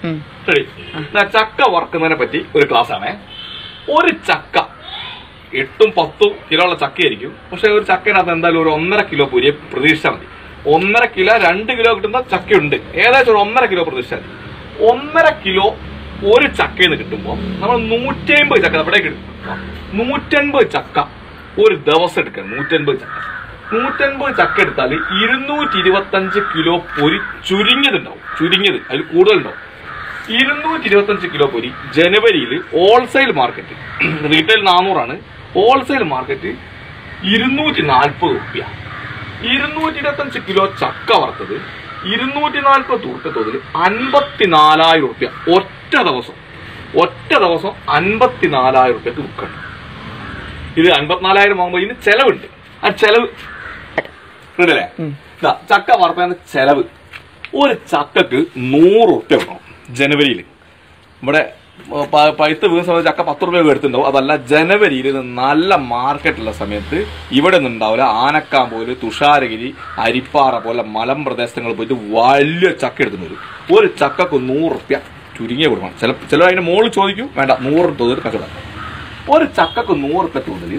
ഉം. ശരി ദാ ചക്ക വറുക്കുന്നതിനെ പറ്റി ഒരു ക്ലാസ് ആണേ ഒരു ചക്ക എട്ടും പത്തും കിലോ ഉള്ള ചക്കയായിരിക്കും പക്ഷെ ഒരു ചക്കനകത്ത് എന്തായാലും ഒരു ഒന്നര കിലോ പൊരിയെ പ്രതീക്ഷിച്ചാൽ മതി ഒന്നര കിലോ രണ്ട് കിലോ കിട്ടുന്ന ചക്കയുണ്ട് ഏകദേശം ഒരു ഒന്നര കിലോ പ്രതീക്ഷിച്ചാൽ മതി ഒന്നര കിലോ ഒരു ചക്കയിൽ നിന്ന് കിട്ടുമ്പോൾ നമ്മൾ നൂറ്റി അമ്പത് ചക്ക അവിടെ കിട്ടും നൂറ്റൻപത് ചക്ക ഒരു ദിവസം എടുക്കണം നൂറ്റൻപത് ചക്ക നൂറ്റൻപത് ചക്ക എടുത്താൽ ഇരുന്നൂറ്റി ഇരുപത്തഞ്ച് കിലോ പൊരി ചുരുങ്ങിയതുണ്ടാവും ചുരുങ്ങിയത് അതിൽ കൂടുതലുണ്ടാവും ഇരുന്നൂറ്റി ഇരുപത്തഞ്ച് കിലോ പൊരി ജനുവരിയിൽ ഹോൾസെയിൽ മാർക്കറ്റ് റീറ്റെയിൽ നാനൂറാണ് ഹോൾസെയിൽ മാർക്കറ്റ് ഇരുന്നൂറ്റി നാൽപ്പത് റുപ്യ ഇരുന്നൂറ്റി ഇരുപത്തഞ്ച് കിലോ ചക്ക വറുത്തത് ഇരുന്നൂറ്റി നാൽപ്പത് റുപ്യ തോതിൽ അൻപത്തിനാലായിരം റുപ്യ ഒറ്റ ദിവസം ഒറ്റ ദിവസം അൻപത്തിനാലായിരം റുപ്യക്ക് വിൽക്കണം ഇത് അൻപത്തിനാലായിരം ആകുമ്പോൾ ഇതിന് ചെലവുണ്ട് ആ ചെലവ് ഉണ്ടല്ലേ ദാ, ചക്ക വറുത്തതിന് ചെലവ് ഒരു ചക്കക്ക് നൂറ് റുപ്യ വേണം ജനുവരിയിൽ ഇവിടെ ഏർ, പ- പഴുത്ത് വീണ സമയത്ത് ചക്ക പത്ത് റുപ്യ എടുത്തിട്ടുണ്ടാവും അതല്ല ജനുവരിയിൽ ഇത് നല്ല മാർക്കറ്റുള്ള സമയത്ത് ഇവിടെ ഒന്നും ഉണ്ടാവില്ല ആനക്കാമ്പോല് തുഷാരഗിരി അരിപ്പാറ പോലെ മലം പ്രദേശങ്ങളിൽ പോയിട്ട് വലിയ ചക്ക എടുത്തുകൊണ്ട് വരും ഒരു ചക്കക്ക് നൂറ് റുപ്യ ചുരുങ്ങിയ കൊടുക്കണം ചില ചിലർ അതിന്റെ മുകളിൽ ചോദിക്കും വേണ്ട നൂറ് തോതിൽ കച്ചവടം ഒരു ചക്കക്ക് നൂറ് റുപ്യ തോതിൽ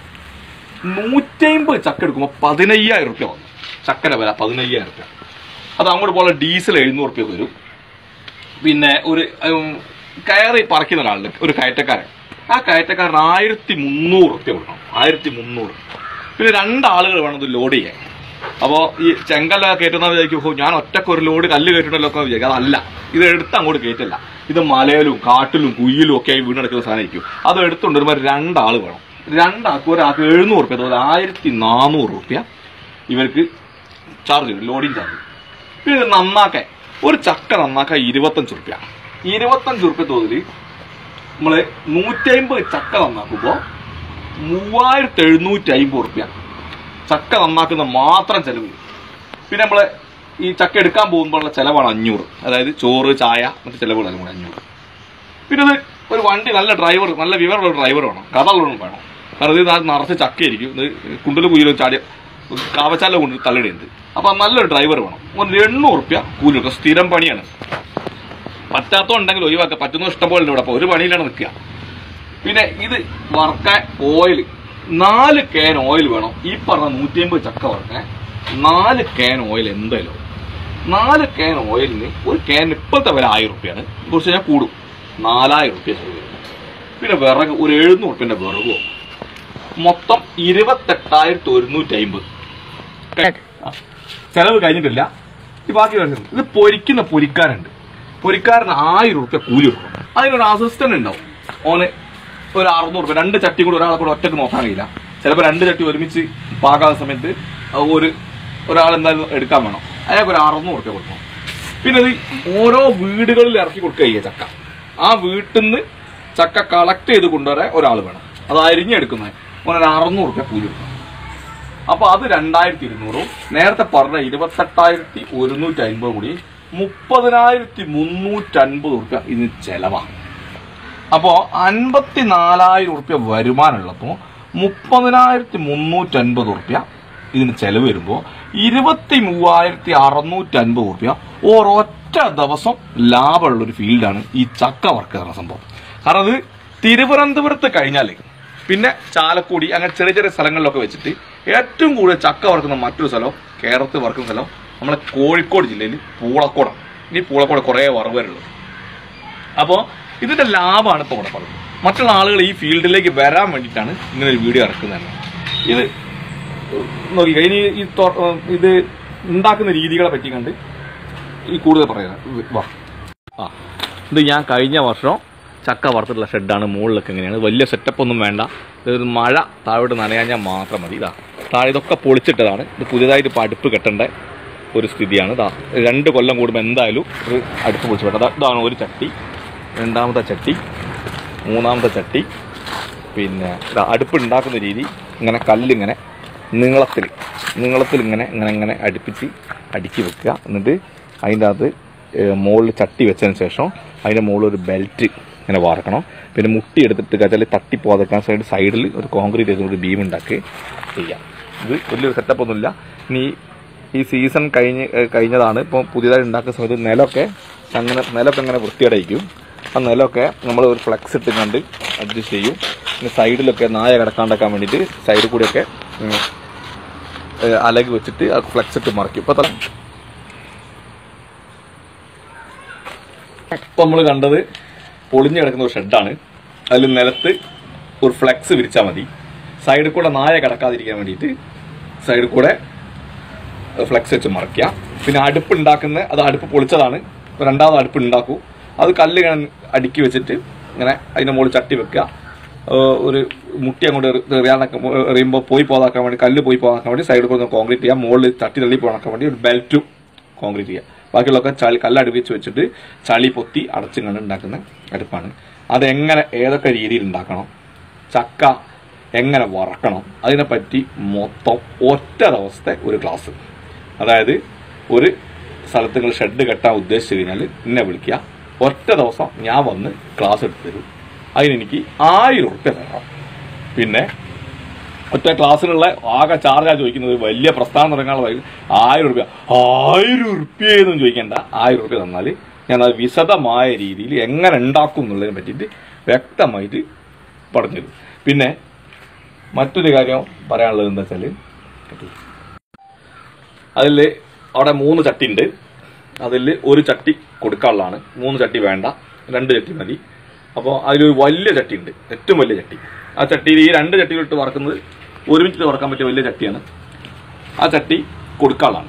നൂറ്റമ്പത് ചക്ക എടുക്കുമ്പോൾ പതിനയ്യായിരം റുപ്യ വന്നു ചക്കര വില പതിനയ്യായിരം റുപ്യ അത് അങ്ങോട്ട് പോലെ ഡീസൽ എഴുന്നൂറ് റുപ്യ വരും പിന്നെ ഒരു ഉം, കയറി പറിക്കുന്ന ഒരാളുണ്ട് ഒരു കയറ്റക്കാരൻ ആ കയറ്റക്കാരൻ ആയിരത്തി മുന്നൂറ് റുപ്യ കൊടുക്കണം ആയിരത്തി മുന്നൂറ് പിന്നെ രണ്ടാളുകൾ വേണം ഇത് ലോഡ് ചെയ്യാൻ അപ്പോൾ ഈ ചെങ്കല്ല കയറ്റുന്ന വിചാരിക്കും "ഹോ, ഞാൻ ഒറ്റക്ക് ഒരു ലോഡ് കല്ല് കയറ്റണല്ലോ ഒക്കെ വിചാരിക്കും അതല്ല ഇത് എടുത്ത് അങ്ങോട്ട് കയറ്റില്ല ഇത് മലയിലും കാട്ടിലും കുയിലും ഒക്കെ ആയി വീണ് നടക്കുന്ന സാധനമായിരിക്കും അത് എടുത്തുകൊണ്ട് വരുമ്പോൾ രണ്ടാൾ വേണം രണ്ടാൾക്ക് ഒരാൾക്ക് എഴുന്നൂറ് റുപ്യ അതുപോലെ ആയിരത്തി നാനൂറ് റുപ്യ ഇവർക്ക് ചാർജ് വരും ലോഡിങ് ചാർജ് പിന്നെ ഇത് നന്നാക്കാൻ ഒരു ചക്ക നന്നാക്കാൻ ഇരുപത്തഞ്ച് റുപ്യ ഇരുപത്തഞ്ച് റുപ്യ തോതിൽ നമ്മള് നൂറ്റമ്പത് ചക്ക നന്നാക്കുമ്പോൾ മൂവായിരത്തി എഴുന്നൂറ്റി അമ്പത് റുപ്യ ചക്ക നന്നാക്കുന്ന മാത്രം ചെലവ് പിന്നെ നമ്മള് ഈ ചക്ക എടുക്കാൻ പോകുമ്പോഴുള്ള ചെലവാണ് അഞ്ഞൂറ് അതായത് ചോറ് ചായ മറ്റു ചെലവുകളെല്ലാം കൂടെ അഞ്ഞൂറ് പിന്നെ ഇത് ഒരു വണ്ടി നല്ല ഡ്രൈവർ നല്ല വിവരമുള്ള ഒരു ഡ്രൈവർ വേണം കഥയുള്ളവരും വേണം കാരണം ഇത് നാ- നിറച്ച് ചക്കയായിരിക്കും ഇത് കുണ്ടല് കുയിലും ചാടിയ കാവച്ചാല കൊണ്ട് തള്ളിടുന്നത് അപ്പൊ നല്ലൊരു ഡ്രൈവർ വേണം ഒരു എണ്ണൂറ് റുപ്യ കൂലി കൊടുക്കുക സ്ഥിരം പണിയാണ് പറ്റാത്തോണ്ടെങ്കിൽ ഒഴിവാക്കുക പറ്റുന്ന ഇഷ്ടം പോലെ ഉണ്ട് ഇവിടെ അപ്പൊ ഒരു പണിയിലാണ് നിൽക്കുക പിന്നെ ഇത് വറക്കാൻ ഓയിൽ നാല് കാൻ ഓയിൽ വേണം ഈ പറഞ്ഞ നൂറ്റി അമ്പത് ചക്ക വറക്കാൻ നാല് കാൻ ഓയിൽ എന്തായാലും നാല് കാൻ ഓയിലിന് ഒരു കാൻ ഇപ്പോഴത്തെ വില ആയിരം റുപ്യാണ് കുറച്ച് ഞാൻ കൂടും നാലായിരം റുപ്യ ചെലവ് വരും പിന്നെ വിറക് ഒരു എഴുന്നൂറ് റുപ്യൻ്റെ വിറകും മൊത്തം ഇരുപത്തെട്ടായിരത്തി ഒരുന്നൂറ്റി അമ്പത് ചെലവ് കഴിഞ്ഞിട്ടില്ല ഈ ബാക്കി വരുന്നത് ഇത് പൊരിക്കുന്ന പൊരിക്കാരുണ്ട് പൊരിക്കാരന് ആയിരം റുപ്യ കൂലി കൊടുക്കണം അതിനൊരു അസിസ്റ്റന്റ് ഉണ്ടാവും ഓന് ഒരു അറുന്നൂറ് റുപ്യ രണ്ട് ചട്ടി കൂടി ഒരാളെ കൂടെ ഒറ്റക്ക് നോക്കാൻ കഴിയില്ല ചിലപ്പോൾ രണ്ട് ചട്ടി ഒരുമിച്ച് പാകാത്ത സമയത്ത് ഒരു ഒരാൾ എന്തായാലും എടുക്കാൻ വേണം അയാൾക്ക് ഒരു അറുന്നൂറ് റുപ്യ കൊടുക്കണം പിന്നെ ഇത് ഓരോ വീടുകളിൽ ഇറക്കി കൊടുക്കുക ചെയ്യുക ചക്ക ആ വീട്ടിൽ നിന്ന് ചക്ക കളക്ട് ചെയ്ത് കൊണ്ടുവരാൻ ഒരാൾ വേണം അത് അരിഞ്ഞെടുക്കുന്നത് ഓനൊരു അറുന്നൂറ് റുപ്യ കൂലി കൊടുക്കണം അപ്പൊ അത് രണ്ടായിരത്തി ഇരുന്നൂറും നേരത്തെ പറഞ്ഞ ഇരുപത്തെട്ടായിരത്തി ഒരുന്നൂറ്റി അൻപത് കൂടി മുപ്പതിനായിരത്തി മുന്നൂറ്റി അൻപത് റുപ്യ ഇതിന് ചെലവാണ് അപ്പോ അൻപത്തി നാലായിരം റുപ്യ വരുമാനമുള്ളപ്പോ മുപ്പതിനായിരത്തി മുന്നൂറ്റി അൻപത് റുപ്യ ഇതിന് ചെലവ് വരുമ്പോൾ ഇരുപത്തി മൂവായിരത്തി അറുന്നൂറ്റി അൻപത് റുപ്യ ഒരൊറ്റ ദിവസം ലാഭമുള്ള ഒരു ഫീൽഡാണ് ഈ ചക്ക വർക്ക് എന്ന സംഭവം കാരണം അത് തിരുവനന്തപുരത്ത് കഴിഞ്ഞാൽ പിന്നെ ചാലക്കുടി അങ്ങനെ ചെറിയ ചെറിയ സ്ഥലങ്ങളിലൊക്കെ വെച്ചിട്ട് ഏറ്റവും കൂടുതൽ ചക്ക വറുക്കുന്ന മറ്റൊരു സ്ഥലം കേരളത്തിൽ വറുക്കുന്ന സ്ഥലം നമ്മളെ കോഴിക്കോട് ജില്ലയിൽ പൂളക്കോടാണ് ഈ പൂളക്കോട് കുറേ വറവരുള്ളത് അപ്പോൾ ഇതിന്റെ ലാഭമാണ് ഇപ്പോൾ ഇവിടെ പറയുന്നത് മറ്റുള്ള ആളുകൾ ഈ ഫീൽഡിലേക്ക് വരാൻ വേണ്ടിയിട്ടാണ് ഇങ്ങനെ ഒരു വീഡിയോ ഇറക്കുന്നത് ഇത് നോക്കിക്ക ഇനി ഈ തൊ- ഇത് ഉണ്ടാക്കുന്ന രീതികളെ പറ്റി കണ്ട് ഈ കൂടുതൽ പറയാം വാ ആ ഇത് ഞാൻ കഴിഞ്ഞ വർഷം ചക്ക വറുത്തിട്ടുള്ള ഷെഡാണ് മുകളിലൊക്കെ എങ്ങനെയാണ് വലിയ സെറ്റപ്പ് ഒന്നും വേണ്ട ഇത് മഴ താഴോട്ട് നനയാഞ്ഞാൽ മാത്രം മതി ഇതാ താഴെ ഇതൊക്കെ പൊളിച്ചിട്ടതാണ് ഇത് പുതിയതായിട്ട് ഇപ്പോൾ അടുപ്പ് കെട്ടേണ്ട ഒരു സ്ഥിതിയാണ് ഇതാ രണ്ട് കൊല്ലം കൂടുമ്പോൾ എന്തായാലും ഒരു അടുപ്പ് പൊളിച്ച് വേണ്ട ഇതാണ് ഒരു ചട്ടി രണ്ടാമത്തെ ചട്ടി മൂന്നാമത്തെ ചട്ടി പിന്നെ ഇതാ അടുപ്പ് ഉണ്ടാക്കുന്ന രീതി ഇങ്ങനെ കല്ലിങ്ങനെ നീളത്തിൽ നീളത്തിൽ ഇങ്ങനെ ഇങ്ങനെ ഇങ്ങനെ അടുപ്പിച്ച് അടുക്കി വെക്കുക എന്നിട്ട് അതിൻ്റെ അകത്ത് മുകളിൽ ചട്ടി വെച്ചതിന് ശേഷം അതിൻ്റെ മുകളിൽ ഒരു ബെൽറ്റ് ഇങ്ങനെ വാർക്കണം പിന്നെ മുട്ടി എടുത്തിട്ട് കച്ചാൽ തട്ടി പോകാതിരിക്കാൻ സൈഡ് സൈഡിൽ ഒരു കോൺക്രീറ്റ് ചെയ്ത് ഒരു ബീം ഉണ്ടാക്കി ചെയ്യാം ഇത് വലിയൊരു സെറ്റപ്പ് ഒന്നുമില്ല ഇനി ഈ സീസൺ കഴിഞ്ഞ് ഏഹ് കഴിഞ്ഞതാണ് ഇപ്പോൾ പുതിയതായി ഉണ്ടാക്കുന്ന സമയത്ത് നിലമൊക്കെ അങ്ങനെ നിലമൊക്കെ അങ്ങനെ വൃത്തിയടയിക്കും ആ നിലമൊക്കെ നമ്മൾ ഒരു ഫ്ലെക്സ് ഇട്ട് കണ്ട് അഡ്ജസ്റ്റ് ചെയ്യും പിന്നെ സൈഡിലൊക്കെ നായ കിടക്കാണ്ടാക്കാൻ വേണ്ടിയിട്ട് സൈഡിൽ കൂടെയൊക്കെ ഉം, ഏഹ് അലകി വെച്ചിട്ട് ആ ഫ്ലെക്സ് ഇട്ട് മറിക്കും ഇപ്പൊ തന്നെ ഇപ്പൊ നമ്മൾ കണ്ടത് പൊളിഞ്ഞു കിടക്കുന്ന ഒരു ഷെഡാണ് അതിൽ നിലത്ത് ഒരു ഫ്ലെക്സ് വിരിച്ചാൽ മതി സൈഡിൽ കൂടെ നായ കിടക്കാതിരിക്കാൻ വേണ്ടിയിട്ട് സൈഡിൽ കൂടെ ഫ്ലെക്സ് വെച്ച് മറയ്ക്കുക പിന്നെ അടുപ്പ് ഉണ്ടാക്കുന്ന അത് അടുപ്പ് പൊളിച്ചതാണ് ഇപ്പൊ രണ്ടാമത് അടുപ്പ് ഉണ്ടാക്കൂ അത് കല്ല് ഇങ്ങനെ അടുക്കി വെച്ചിട്ട് ഇങ്ങനെ അതിൻ്റെ മുകളിൽ ചട്ടി വെക്കുക ഏഹ് ഒരു മുട്ടി അങ്ങോട്ട് എറി- എറിയാനൊക്കെ മോ- എറിയുമ്പോൾ പോയി പോകാക്കാൻ വേണ്ടി കല്ല് പോയി പോകാൻ വേണ്ടി സൈഡിൽ കൂടെ കോൺക്രീറ്റ് ചെയ്യുക മുകളിൽ തട്ടി തള്ളി പോകാൻ വേണ്ടി ഒരു ബെൽറ്റും കോൺക്രീറ്റ് ചെയ്യുക ബാക്കിയുള്ളതൊക്കെ ചളി കല്ല് അടുപ്പിച്ച് വെച്ചിട്ട് ചളി പൊത്തി അടച്ചും കണ്ട് ഉണ്ടാക്കുന്ന അടുപ്പാണ് അതെങ്ങനെ ഏതൊക്കെ രീതിയിൽ ഉണ്ടാക്കണം ചക്ക എങ്ങനെ വറക്കണം അതിനെപ്പറ്റി മൊത്തം ഒറ്റ ദിവസത്തെ ഒരു ക്ലാസ് അതായത് ഒരു സ്ഥലത്ത് നിങ്ങൾ ഷെഡ് കെട്ടാൻ ഉദ്ദേശിച്ചു കഴിഞ്ഞാൽ എന്നെ വിളിക്കുക ഒറ്റ ദിവസം ഞാൻ വന്ന് ക്ലാസ് എടുത്ത് തരും അതിനെനിക്ക് ആയിരം ഉറുപ്പ്യ തരണം പിന്നെ ഒറ്റ ക്ലാസ്സിനുള്ള ആകെ ചാർജാ ചോദിക്കുന്നത് വലിയ പ്രസ്ഥാനം തുടങ്ങാനുള്ള വഴി ആയിരം റുപ്യ ആയിരം റുപ്യ എന്നും ചോദിക്കേണ്ട ആയിരം റുപ്യ തന്നാൽ ഞാൻ അത് വിശദമായ രീതിയിൽ എങ്ങനെ ഉണ്ടാക്കും എന്നുള്ളതിനെ പറ്റിയിട്ട് വ്യക്തമായിട്ട് പറഞ്ഞു തരും പിന്നെ മറ്റൊരു കാര്യം പറയാനുള്ളത് എന്താ വെച്ചാൽ അതിൽ അവിടെ മൂന്ന് ചട്ടി ഉണ്ട് അതിൽ ഒരു ചട്ടി കൊടുക്കാനുള്ളതാണ് മൂന്ന് ചട്ടി വേണ്ട രണ്ട് ചട്ടി മതി അപ്പോൾ അതിലൊരു വലിയ ചട്ടി ഉണ്ട് ഏറ്റവും വലിയ ചട്ടി ആ ചട്ടിയിൽ ഈ രണ്ട് ചട്ടികളിട്ട് വറക്കുന്നത് ഒരുമിച്ചിട്ട് വറക്കാൻ പറ്റിയ വലിയ ചട്ടിയാണ് ആ ചട്ടി കൊടുക്കാനുള്ളതാണ്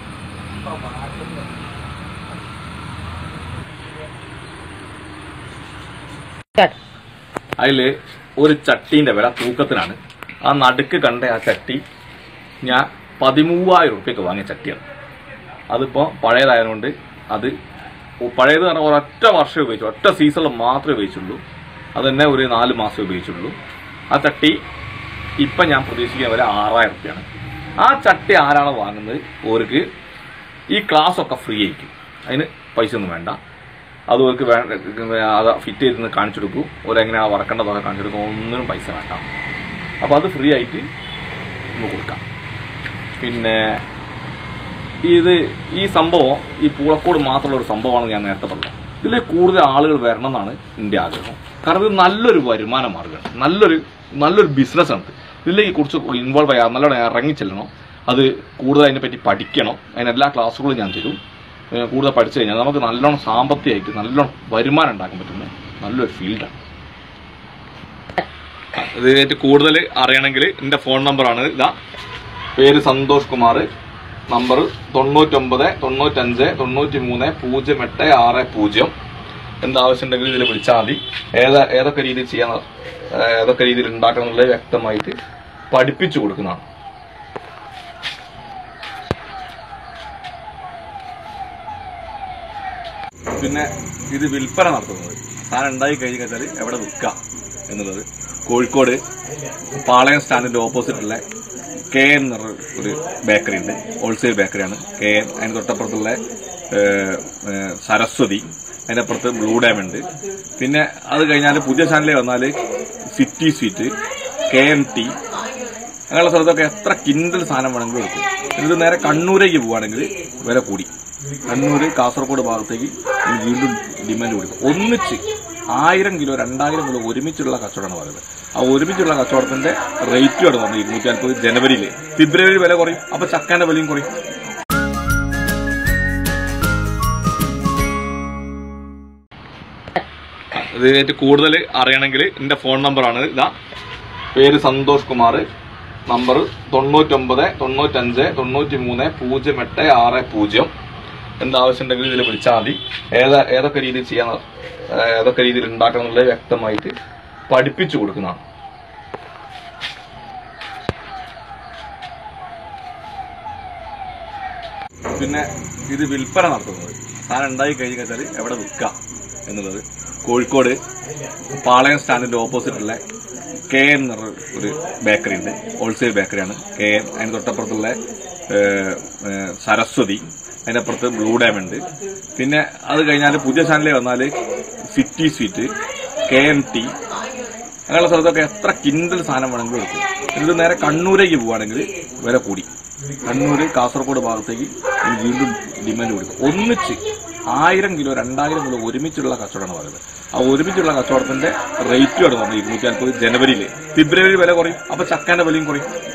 അതിൽ ഒരു ചട്ടീൻ്റെ വില തൂക്കത്തിനാണ് ആ നടുക്ക് കണ്ട ആ ചട്ടി ഞാൻ പതിമൂവായിരം റുപ്യക്ക് വാങ്ങിയ ചട്ടിയാണ് അതിപ്പോൾ പഴയതായതുകൊണ്ട് അത് ഉ- പഴയത് പറഞ്ഞാൽ ഒരൊറ്റ വർഷം ഉപയോഗിച്ചു ഒറ്റ സീസണിൽ മാത്രമേ ഉപയോഗിച്ചുള്ളൂ അത് തന്നെ ഒരു നാല് മാസം ഉപയോഗിച്ചുള്ളൂ ആ ചട്ടി ഇപ്പം ഞാൻ പ്രതീക്ഷിക്കുന്ന വില ആറായിരം റുപ്യാണ് ആ ചട്ടി ആരാണ് വാങ്ങുന്നത് ഓർക്ക് ഈ ക്ലാസ് ഒക്കെ ഫ്രീ ആയിരിക്കും അതിന് പൈസ ഒന്നും വേണ്ട അത് ഓർക്ക് വേണ്ട അത് ഫിറ്റ് ചെയ്ത് കാണിച്ചു കൊടുക്കും ഓരെങ്ങനെയാണ് വറക്കേണ്ടതൊക്കെ കാണിച്ചു കൊടുക്കും ഒന്നിനും പൈസ വേണ്ട അപ്പോൾ അത് ഫ്രീ ആയിട്ട് നമുക്ക് കൊടുക്കാം പിന്നെ ഇത് ഈ സംഭവം ഈ പൂളക്കോട് മാത്രമുള്ള ഒരു സംഭവമാണെന്ന് ഞാൻ നേരത്തെ പറഞ്ഞു ഇതിൽ കൂടുതൽ ആളുകൾ വരണം എന്നാണ് എൻ്റെ ആഗ്രഹം കാരണം ഇത് നല്ലൊരു വരുമാന മാർഗ്ഗമാണ് നല്ലൊരു നല്ലൊരു ബിസിനസ്സാണ് ഇതിലേക്ക് കുറച്ച് ഇൻവോൾവ് ചെയ്യാം നല്ലോണം ഇറങ്ങി ചെല്ലണം അത് കൂടുതൽ അതിനെപ്പറ്റി പഠിക്കണം അതിന് എല്ലാ ക്ലാസ്സുകളും ഞാൻ തരും ഏഹ് കൂടുതൽ പഠിച്ചു കഴിഞ്ഞാൽ നമുക്ക് നല്ലോണം സാമ്പത്തികമായിട്ട് നല്ലോണം വരുമാനം ഉണ്ടാക്കാൻ പറ്റുന്ന നല്ലൊരു ഫീൽഡാണ് ഇതിനായിട്ട് കൂടുതൽ അറിയണമെങ്കിൽ എൻ്റെ ഫോൺ നമ്പറാണ് ഇതാ പേര് സന്തോഷ് കുമാർ നമ്പർ തൊണ്ണൂറ്റൊമ്പത് തൊണ്ണൂറ്റഞ്ച് തൊണ്ണൂറ്റി മൂന്ന് പൂജ്യം എട്ട് ആറ് പൂജ്യം എന്താവശ്യം ഉണ്ടെങ്കിൽ ഇതിൽ വിളിച്ചാൽ മതി ഏതാ ഏതൊക്കെ രീതിയിൽ ചെയ്യാൻ ഏഹ് ഏതൊക്കെ രീതിയിൽ ഉണ്ടാക്കണം എന്നുള്ളത് വ്യക്തമായിട്ട് പഠിപ്പിച്ചു കൊടുക്കുന്നതാണ് പിന്നെ ഇത് വിൽപ്പന നടത്തുന്നത് സാധനം ഉണ്ടായി കഴിഞ്ഞ് കഴിഞ്ഞാൽ എവിടെ വിൽക്കാം എന്നുള്ളത് കോഴിക്കോട് പാളയം സ്റ്റാൻഡിന്റെ ഓപ്പോസിറ്റുള്ള കെ എൻ എന്ന് പറഞ്ഞ ഒരു ബേക്കറി ഉണ്ട് ഹോൾസെയിൽ ബേക്കറിയാണ് കെ എൻ അതിന് തൊട്ടപ്പുറത്തുള്ള ഏഹ്, ഏഹ്, സരസ്വതി അതിൻ്റെ അപ്പുറത്ത് ബ്ലൂ ഡാം ഉണ്ട് പിന്നെ അത് കഴിഞ്ഞാൽ പുതിയ ചാനലിൽ വന്നാൽ city sweet K N T അങ്ങനെയുള്ള സ്ഥലത്തൊക്കെ എത്ര കിൻഡൽ സാധനം വേണമെങ്കിലും എടുക്കും ഇത് നേരെ കണ്ണൂരേക്ക് പോവുകയാണെങ്കിൽ വില കൂടി കണ്ണൂർ കാസർഗോഡ് ഭാഗത്തേക്ക് ഇത് വീണ്ടും ഡിമാൻഡ് കൊടുക്കും ഒന്നിച്ച് ആയിരം കിലോ രണ്ടായിരം കിലോ ഒരുമിച്ചുള്ള കച്ചവടമാണ് പറയുന്നത് ആ ഒരുമിച്ചുള്ള കച്ചവടത്തിന്റെ റേറ്റും ആണ് പറഞ്ഞത് ഇരുന്നൂറ്റി നാൽപ്പത് ജനുവരിയിൽ ഫെബ്രുവരി വില കുറയും അപ്പൊ ചക്കാന്റെ വിലയും കുറയും ഇതിനായിട്ട് കൂടുതൽ അറിയണമെങ്കിൽ എൻ്റെ ഫോൺ നമ്പറാണ് ഇതാ പേര് സന്തോഷ് കുമാർ നമ്പർ തൊണ്ണൂറ്റൊമ്പത് തൊണ്ണൂറ്റഞ്ച് തൊണ്ണൂറ്റി മൂന്ന് പൂജ്യം എട്ട് ആറ് പൂജ്യം എന്താവശ്യം ഉണ്ടെങ്കിൽ ഇതിൽ വിളിച്ചാൽ മതി ഏതാ ഏതൊക്കെ രീതിയിൽ ചെയ്യാൻ ഏഹ് ഏതൊക്കെ രീതിയിൽ ഉണ്ടാക്കണം എന്നുള്ളത് വ്യക്തമായിട്ട് പഠിപ്പിച്ചു കൊടുക്കുന്നതാണ് പിന്നെ ഇത് വിൽപ്പന നടത്തുന്നത് സാധനം ഉണ്ടായി കഴിഞ്ഞ് കഴിഞ്ഞാൽ എവിടെ വിൽക്കാം എന്നുള്ളത് കോഴിക്കോട് പാളയം സ്റ്റാൻഡിന്റെ ഓപ്പോസിറ്റുള്ള കെ എൻ എന്ന് പറഞ്ഞ ഒരു ബേക്കറി ഉണ്ട് ഹോൾസെയിൽ ബേക്കറിയാണ് കെ എൻ അതിന് തൊട്ടപ്പുറത്തുള്ള ഏഹ്, ഏഹ്, സരസ്വതി അതിൻ്റെ അപ്പുറത്ത് ബ്ലൂ ഡാം ഉണ്ട് പിന്നെ അത് കഴിഞ്ഞാൽ പുതിയ ചാനലിൽ വന്നാൽ city sweet K N T അങ്ങനെയുള്ള സ്ഥലത്തൊക്കെ എത്ര കിൻഡൽ സാധനം വേണമെങ്കിലും എടുക്കും ഇത് നേരെ കണ്ണൂരേക്ക് പോവുകയാണെങ്കിൽ വില കൂടി കണ്ണൂർ കാസർഗോഡ് ഭാഗത്തേക്ക് ഇത് വീണ്ടും ഡിമാൻഡ് കൊടുക്കും ഒന്നിച്ച് ആയിരം കിലോ രണ്ടായിരം കിലോ ഒരുമിച്ചുള്ള കച്ചവടമാണ് പറയുന്നത് ആ ഒരുമിച്ചുള്ള കച്ചവടത്തിന്റെ റേറ്റുമാണ് പറഞ്ഞത് ഇരുന്നൂറ്റി നാൽപ്പത് ജനുവരിയിൽ ഫെബ്രുവരി വില കുറയും അപ്പൊ ചക്കാന്റെ വിലയും കുറയും